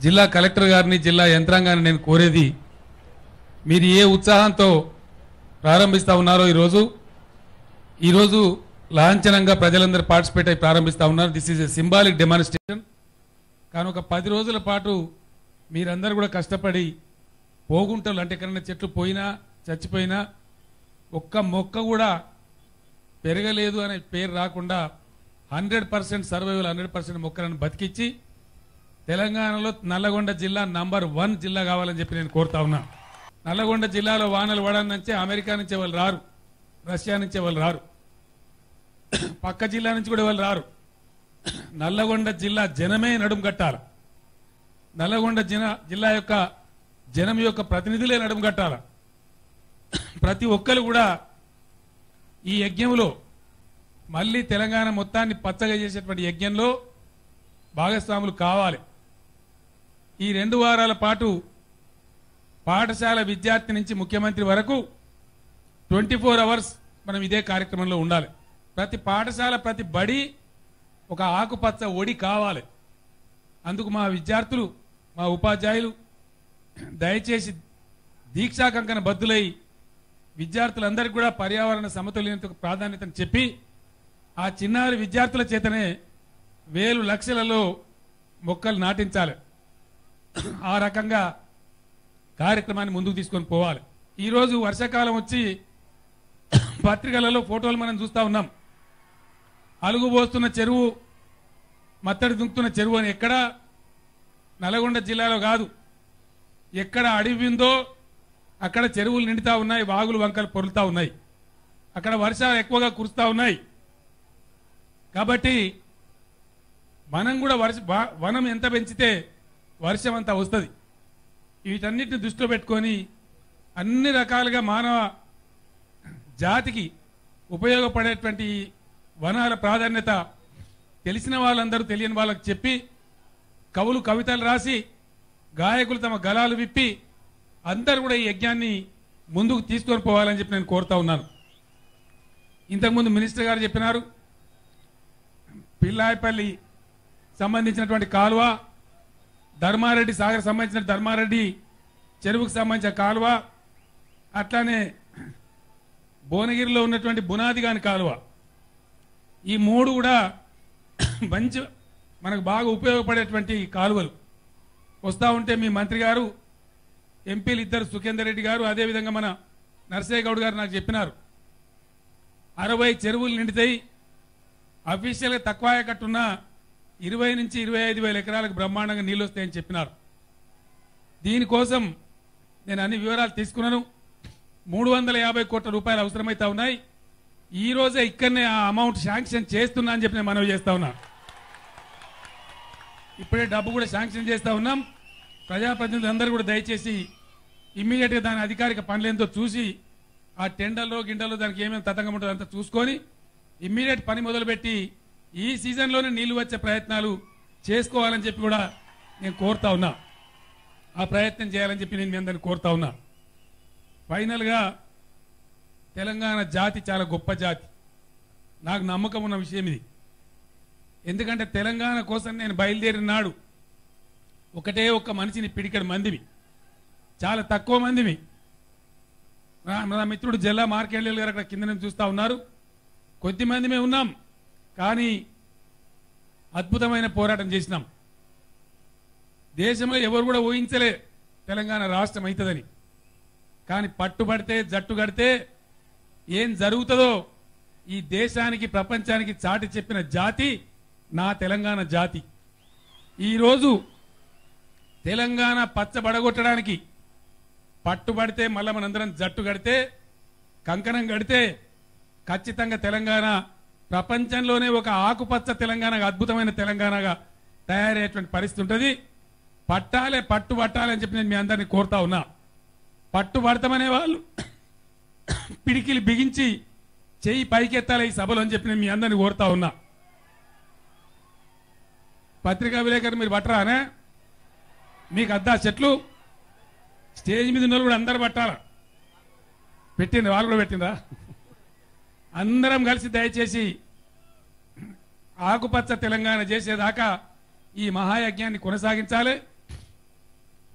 జిల్లా కలెక్టర్ గారిని జిల్లా యంత్రాంగాన్ని నేను కోరేది మీరు ఏ ఉత్సాహంతో ప్రారంభిస్తా ఉన్నారో ఈరోజు ఈరోజు లాంఛనంగా ప్రజలందరూ పార్టిసిపేట్ అయి ప్రారంభిస్తా ఉన్నారు this is a symbolic demonstration కానీ ఒక పది రోజుల పాటు మీరందరూ కూడా కష్టపడి పోగుంటలు అంటే ఎక్కడైనా చెట్లు పోయినా చచ్చిపోయినా ఒక్క మొక్క కూడా పెరగలేదు అనే పేరు రాకుండా hundred percent survival hundred percent మొక్కలను బతికించి తెలంగాణలో నల్లగొండ జిల్లా నంబర్ వన్ జిల్లా కావాలని చెప్పి నేను కోరుతా ఉన్నా నల్లగొండ జిల్లాలో వానలు పడని నుంచే అమెరికా నుంచి వాళ్ళు రారు రష్యా నుంచి వాళ్ళు రారు పక్క జిల్లా నుంచి కూడా వాళ్ళు రారు నల్లగొండ జిల్లా జనమే నడుం కట్టాలి నల్లగొండ జిల్లా జిల్లా యొక్క జనం యొక్క ప్రతినిధులే నడుం కట్టాలి ప్రతి ఒక్కరు కూడా ఈ యజ్ఞంలో మళ్ళీ తెలంగాణ మొత్తాన్ని పచ్చగా చేసేటువంటి యజ్ఞంలో భాగస్వాములు కావాలి ఈ రెండు వారాల పాటు పాఠశాల విద్యార్థి నుంచి ముఖ్యమంత్రి వరకు ట్వంటీ ఫోర్ అవర్స్ మనం ఇదే కార్యక్రమంలో ఉండాలి ప్రతి పాఠశాల ప్రతి బడి ఒక ఆకుపచ్చ ఒడి కావాలి అందుకు మా విద్యార్థులు మా ఉపాధ్యాయులు దయచేసి దీక్షా కంకణ బద్దులై విద్యార్థులందరికీ కూడా పర్యావరణ సమతుల్యతకు ప్రాధాన్యతను చెప్పి ఆ చిన్నారి విద్యార్థుల చేతనే వేలు లక్షలలో మొక్కలు నాటించాలి ఆ రకంగా కార్యక్రమాన్ని ముందుకు తీసుకొని పోవాలి ఈరోజు వర్షాకాలం వచ్చి పత్రికలలో ఫోటోలు మనం చూస్తా ఉన్నాం అలుగు పోస్తున్న చెరువు మత్తడి దుంకుతున్న చెరువు అని ఎక్కడ నల్గొండ జిల్లాలో కాదు ఎక్కడ అడవి ఉందో అక్కడ చెరువులు నిండుతా ఉన్నాయి వాగులు వంకలు పొరులుతా ఉన్నాయి అక్కడ వర్షాలు ఎక్కువగా కురుస్తా ఉన్నాయి కాబట్టి మనం కూడా వర్ష వా- వనం ఎంత పెంచితే వర్షం అంతా వస్తుంది వీటన్నిటిని దృష్టిలో పెట్టుకొని అన్ని రకాలుగా మానవ జాతికి ఉపయోగపడేటువంటి వనాల ప్రాధాన్యత తెలిసిన వాళ్ళందరూ తెలియని వాళ్ళకి చెప్పి కవులు కవితలు రాసి గాయకులు తమ గలాలు విప్పి అందరూ కూడా ఈ యజ్ఞాన్ని ముందుకు తీసుకొని పోవాలని చెప్పి నేను కోరుతా ఉన్నాను ఇంతకుముందు మినిస్టర్ గారు చెప్పినారు పిల్లాయపల్లి సంబంధించినటువంటి కాలువ ధర్మారెడ్డి సాగర్ సంబంధించిన ధర్మారెడ్డి చెరువుకు సంబంధించిన కాలువ అట్లానే భువనగిరిలో ఉన్నటువంటి బునాది కాని కాలువ ఈ మూడు కూడా మంచి మనకు బాగా ఉపయోగపడేటువంటి కాలువలు వస్తూ ఉంటే మీ మంత్రి గారు ఎంపీలు ఇద్దరు సుఖేందర్ రెడ్డి గారు అదేవిధంగా మన నర్సయ్య గౌడ్ గారు నాకు చెప్పినారు అరవై చెరువులు నిండుతాయి అఫీషియల్గా తక్కువ కట్టున్న ఇరవై నుంచి ఇరవై ఐదు వేల ఎకరాలకు బ్రహ్మాండంగా నీళ్ళు వస్తాయని చెప్పినారు దీనికోసం నేను అన్ని వివరాలు తీసుకున్నాను మూడు వందల యాభై కోట్ల రూపాయలు అవసరమైతా ఉన్నాయి ఈ రోజే ఇక్కడనే ఆ అమౌంట్ శాంక్షన్ చేస్తున్నా అని చెప్పి నేను మనవి చేస్తా ఉన్నా ఇప్పుడే డబ్బు కూడా శాంక్షన్ చేస్తా ఉన్నాం ప్రజాప్రతినిధులు అందరూ కూడా దయచేసి ఇమ్మీడియట్గా దాని అధికారిక పనులేంతో చూసి ఆ టెండర్లో గిండల్లో దానికి ఏమేమి తతంగం ఉంటుందో అంతా చూసుకొని ఇమ్మీడియట్ పని మొదలుపెట్టి ఈ సీజన్లోనే నీళ్లు వచ్చే ప్రయత్నాలు చేసుకోవాలని చెప్పి కూడా నేను కోరుతా ఉన్నా ఆ ప్రయత్నం చేయాలని చెప్పి నేను మీ అందరిని కోరుతా ఉన్నా ఫైనల్గా తెలంగాణ జాతి చాలా గొప్ప జాతి నాకు నమ్మకం ఉన్న విషయం ఇది ఎందుకంటే తెలంగాణ కోసం నేను బయలుదేరిన నాడు ఒకటే ఒక్క మనిషిని పిడికడు మందివి చాలా తక్కువ మందివి నా- నా మిత్రుడు జల్లా మార్కెళ్ళి గారు అక్కడ కింద నుంచి చూస్తా ఉన్నారు కొద్ది మందిమే ఉన్నాం కానీ అద్భుతమైన పోరాటం చేసినాం దేశంలో ఎవరు కూడా ఊహించలే తెలంగాణ రాష్ట్రం అవుతుందని కానీ పట్టుబడితే జట్టు కడితే ఏం జరుగుతుందో ఈ దేశానికి ప్రపంచానికి చాటి చెప్పిన జాతి నా తెలంగాణ జాతి ఈరోజు తెలంగాణ పచ్చబడగొట్టడానికి పట్టుబడితే మళ్ళా మనందరం జట్టు కడితే కంకణం కడితే ఖచ్చితంగా తెలంగాణ ప్రపంచంలోనే ఒక ఆకుపచ్చ తెలంగాణ అద్భుతమైన తెలంగాణగా తయారయ్యేటువంటి పరిస్థితి ఉంటుంది పట్టాలే పట్టు పట్టాలి అని చెప్పి నేను మీ అందరినీ కోరుతా ఉన్నా పట్టు పడతామనే వాళ్ళు పిడికిలు బిగించి చెయ్యి పైకెత్తాలి ఈ సభలో అని చెప్పి నేను మీ అందరినీ కోరుతా ఉన్నా పత్రికా విలేకరు మీరు పట్టరానే మీకు అద్దా చెట్లు స్టేజ్ మీద ఉన్న వాళ్ళు కూడా అందరు పట్టాల పెట్టిండ్రు వాళ్ళు కూడా పెట్టిండ్రా అందరం కలిసి దయచేసి ఆకుపచ్చ తెలంగాణ చేసేదాకా ఈ మహాయజ్ఞాన్ని కొనసాగించాలి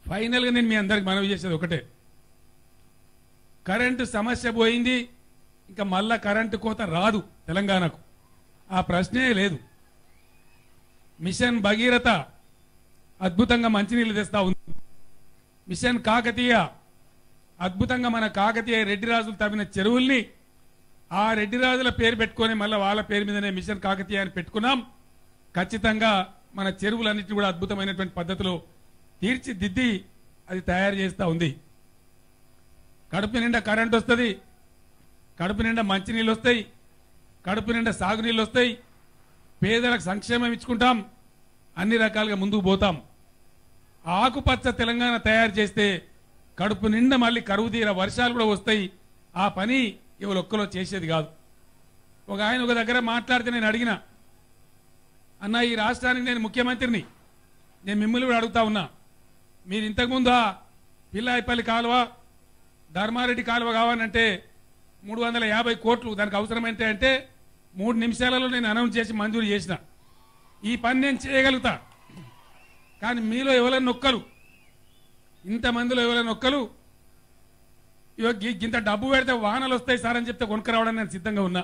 ఫైనల్గా నేను మీ అందరికి మనవి చేసేది ఒకటే కరెంటు సమస్య పోయింది ఇంకా మళ్ళా కరెంటు కోత రాదు తెలంగాణకు ఆ ప్రశ్నే లేదు మిషన్ భగీరథ అద్భుతంగా మంచినీళ్ళు తెస్తా ఉంది మిషన్ కాకతీయ అద్భుతంగా మన కాకతీయ రెడ్డి రాజులు తవ్విన చెరువుల్ని ఆ రెడ్డి రాజుల పేరు పెట్టుకొని మళ్ళీ వాళ్ళ పేరు మీదనే మిషన్ కాకతీయ అని పెట్టుకున్నాం ఖచ్చితంగా మన చెరువులన్నింటినీ కూడా అద్భుతమైనటువంటి పద్ధతిలో తీర్చిదిద్ది అది తయారు చేస్తూ ఉంది కడుపు నిండా కరెంట్ వస్తుంది కడుపు నిండా మంచినీళ్ళు వస్తాయి కడుపు నిండా సాగునీళ్ళు వస్తాయి పేదలకు సంక్షేమం ఇచ్చుకుంటాం అన్ని రకాలుగా ముందుకు పోతాం ఆకుపచ్చ తెలంగాణ తయారు చేస్తే కడుపు నిండా మళ్ళీ కరువు తీర వర్షాలు కూడా వస్తాయి ఆ పని ఎవరు ఒక్కలో చేసేది కాదు ఒక ఆయన ఒక దగ్గర మాట్లాడితే నేను అడిగిన అన్న ఈ రాష్ట్రానికి నేను ముఖ్యమంత్రిని నేను మిమ్మల్ని కూడా అడుగుతా ఉన్నా మీరు ఇంతకుముందు ఆ పిల్లాయిపల్లి కాలువ ధర్మారెడ్డి కాలువ కావాలంటే మూడు వందల యాభై కోట్లు దానికి అవసరమైతే అంటే మూడు నిమిషాలలో నేను అనౌన్స్ చేసి మంజూరు చేసిన ఈ పని నేను చేయగలుగుతా కానీ మీలో ఎవరైనా నొక్కలు ఇంతమందిలో ఎవరైనా నొక్కలు ఇగో గి- గింత డబ్బు పెడితే వానలు వస్తాయి సార్ అని చెప్తే కొనుక్కరావడానికి నేను సిద్ధంగా ఉన్నా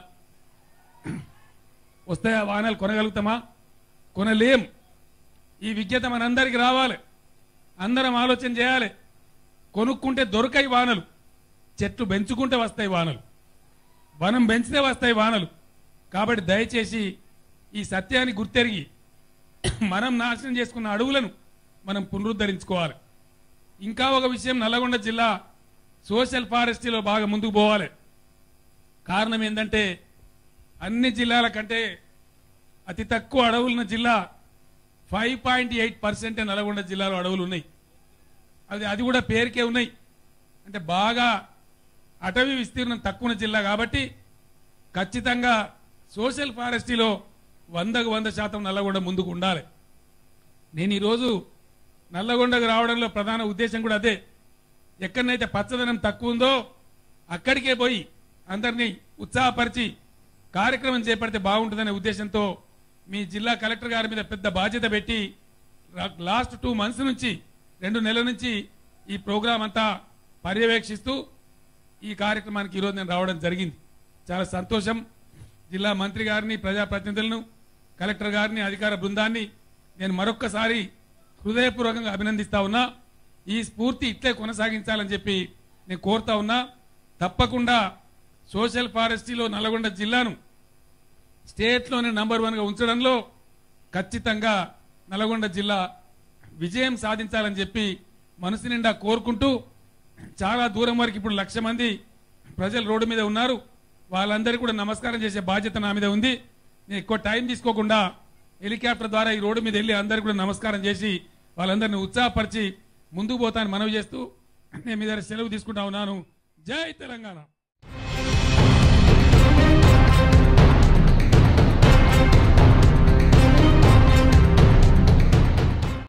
వస్తాయా వాహనాలు కొనగలుగుతామా కొనలేం ఈ విజ్ఞత మనందరికీ రావాలి అందరం ఆలోచన చేయాలి కొనుక్కుంటే దొరకాయి వానలు చెట్లు పెంచుకుంటే వస్తాయి వానలు వనం పెంచితే వస్తాయి వానలు కాబట్టి దయచేసి ఈ సత్యాన్ని గుర్తెరిగి మనం నాశనం చేసుకున్న అడవులను మనం పునరుద్ధరించుకోవాలి ఇంకా ఒక విషయం నల్లగొండ జిల్లా సోషల్ ఫారెస్ట్రీలో బాగా ముందుకు పోవాలి కారణం ఏంటంటే అన్ని జిల్లాల కంటే అతి తక్కువ అడవులున్న జిల్లా five point eight percent Nalgonda జిల్లాలో అడవులు ఉన్నాయి అది అది కూడా పేరుకే ఉన్నాయి అంటే బాగా అటవీ విస్తీర్ణం తక్కువ ఉన్న జిల్లా కాబట్టి ఖచ్చితంగా సోషల్ ఫారెస్ట్రీలో వందకు వంద శాతం నల్లగొండ ముందుకు ఉండాలి నేను ఈరోజు నల్లగొండకు రావడంలో ప్రధాన ఉద్దేశం కూడా అదే ఎక్కడనైతే పచ్చదనం తక్కువ ఉందో అక్కడికే పోయి అందరినీ ఉత్సాహపరిచి కార్యక్రమం చేపడితే బాగుంటుందనే ఉద్దేశంతో మీ జిల్లా కలెక్టర్ గారి మీద పెద్ద బాధ్యత పెట్టి రా- లాస్ట్ టూ మంత్స్ నుంచి రెండు నెలల నుంచి ఈ ప్రోగ్రాం అంతా పర్యవేక్షిస్తూ ఈ కార్యక్రమానికి ఈరోజు నేను రావడం జరిగింది చాలా సంతోషం జిల్లా మంత్రి గారిని ప్రజాప్రతినిధులను కలెక్టర్ గారిని అధికార బృందాన్ని నేను మరొక్కసారి హృదయపూర్వకంగా అభినందిస్తా ఉన్నా ఈ స్ఫూర్తి ఇట్లే కొనసాగించాలని చెప్పి నేను కోరుతా ఉన్నా తప్పకుండా సోషల్ ఫారెస్ట్రీలో నల్గొండ జిల్లాను స్టేట్లోనే నంబర్ వన్గా ఉంచడంలో ఖచ్చితంగా నల్గొండ జిల్లా విజయం సాధించాలని చెప్పి మనసు నిండా కోరుకుంటూ చాలా దూరం వరకు ఇప్పుడు లక్ష మంది ప్రజలు రోడ్డు మీద ఉన్నారు వాళ్ళందరికీ కూడా నమస్కారం చేసే బాధ్యత నా మీద ఉంది నేను ఎక్కువ టైం తీసుకోకుండా హెలికాప్టర్ ద్వారా ఈ రోడ్డు మీద వెళ్ళి అందరికీ కూడా నమస్కారం చేసి వాళ్ళందరినీ ఉత్సాహపరిచి ముందుకు పోతానని మనవి చేస్తూ నేను మీ దగ్గర సెలవు తీసుకుంటా ఉన్నాను జై తెలంగాణ